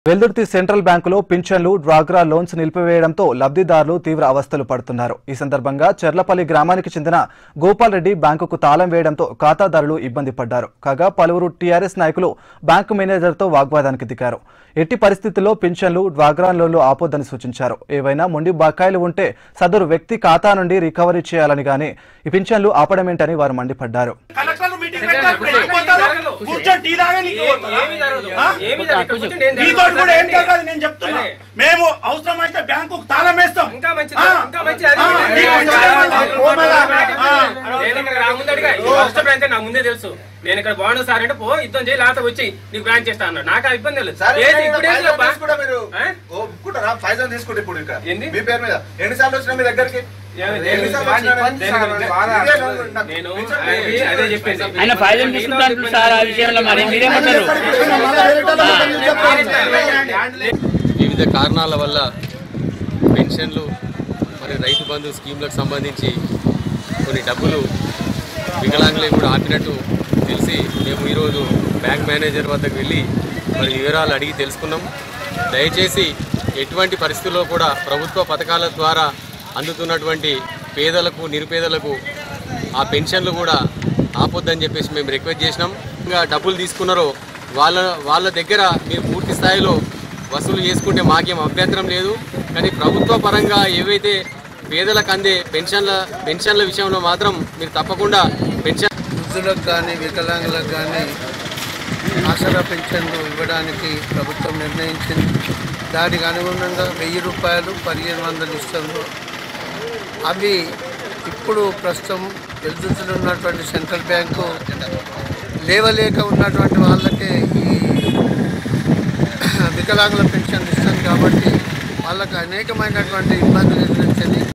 Veldurthi central బ్యాంకులో పింఛన్లు డ్వాక్రా లోన్స్ నిలిపివేయడంతో లబ్ధిదారులు తీవ్ర అవస్థలు పడుతున్నారు ఈ సందర్భంగా చెర్లపల్లి గ్రామానికి చెందిన గోపాల్ రెడ్డి బ్యాంకుకు తాళం వేయడంతో ఖాతాదారులు ఇబ్బంది పడ్డారు కాగా పలువురు టీఆర్ఎస్ నాయకులు బ్యాంకు మేనేజర్తో వాగ్వాదానికి దిగారు ఎట్టి పరిస్థితుల్లో పింఛన్లు డ్వాక్రా లోన్లు ఆపొద్దని సూచించారు ఏవైనా మొండి బకాయిలు ఉంటే సదరు వ్యక్తి ఖాతా నుండి రికవరీ చేయాలని గాని ఈ పింఛన్లు ఆపడమేంటని వారు మండిపడ్డారు కలెక్టర్లు మీటింగ్ పెట్టారు పెట్టకపోతారు కూర్చొని టీ తాగే నీకు ఏమి జరగదు. ఆ? ఏమి జరగదు. ఇక్కడ కూర్చుంటే ఏం నీతో జరగదు. కూడా ఏం జరగదు నేను చెప్తున్నా అదే. మేము అవసరమైతే బ్యాంకు తాళం వేస్తాం ఇంకా మంచిది ఆ. ఇంకా మంచిది అది. ఆ, నీకు వచ్చేదేమో ఓ మళ్ళా. ఆ. నేను ఇక్కడ రా ముందు అడిగా ఈ అవసరం అంటే నాకు ముందే తెలుసు నేను ఇక్కడ బాగుండు సార్ అంటే పో యుద్ధం చేయి లేకపోతే వచ్చి నీకు బ్రాంచ్ చేస్తా అన్నాడు నాకు ఆ ఇబ్బంది లేదు సరే, ఏది మరి ఇప్పుడు ఫైజాన్ ఏంది అబ్బా? తీసుకుంటా మీరు ఆ? ఒప్పుకుంటారా ఫైజాన్ తీసుకుంటే ఇప్పుడు ఇక్కడ ఏంది? మీ పేరు మీద ఎన్నిసార్లు వచ్చినా మీ దగ్గరికి ఏమి? దేని ఎన్నిసార్లు గురించి? వచ్చినా దేని నేను- గురించి? ఇదే నాకు- నాకు నేను పింఛన్ అది- అదే చెప్పింది ఆయన ఫైల్ తీసుకుంటారు సార్ ఆ విషయంలో మరి మీరేమంటారు వివిధ కారణాల వల్ల పెన్షన్లు మరి రైతు బంధు స్కీమ్లకు సంబంధించి కొన్ని డబ్బులు వికలాంగులకు కూడా ఆపినట్టు తెలిసి మేము ఈరోజు బ్యాంక్ మేనేజర్ వద్దకు వెళ్ళి మరి వివరాలు అడిగి తెలుసుకున్నాం దయచేసి ఎటువంటి పరిస్థితుల్లో కూడా ప్రభుత్వ పథకాల ద్వారా అందుతున్నటువంటి పేదలకు నిరుపేదలకు ఆ పెన్షన్లు కూడా ఆపొద్దని చెప్పేసి మేము రిక్వెస్ట్ చేసినాం ఇంకా డబ్బులు తీసుకున్నారో వాళ్ళ వాళ్ళ దగ్గర మీరు పూర్తి స్థాయిలో వసూలు చేసుకుంటే మాకేం అభ్యంతరం లేదు కానీ ప్రభుత్వ పరంగా ఏవైతే పేదలకు అందే పెన్షన్ల పెన్షన్ల విషయంలో మాత్రం మీరు తప్పకుండా పెన్షన్ వృద్ధులకు కానీ వికలాంగులకు కానీ ఆసరా పెన్షన్లు ఇవ్వడానికి ప్రభుత్వం నిర్ణయించింది దానికి అనుగుణంగా వెయ్యి రూపాయలు పదిహేను వందలు ఇస్తారు అవి ఇప్పుడు ప్రస్తుతం వెలుతురులో ఉన్నటువంటి సెంట్రల్ బ్యాంకు లేవలేక ఉన్నటువంటి వాళ్ళకే ఈ వికలాంగుల పెన్షన్ ఇస్తుంది కాబట్టి వాళ్ళకు అనేకమైనటువంటి ఇబ్బందులు ఎదురించింది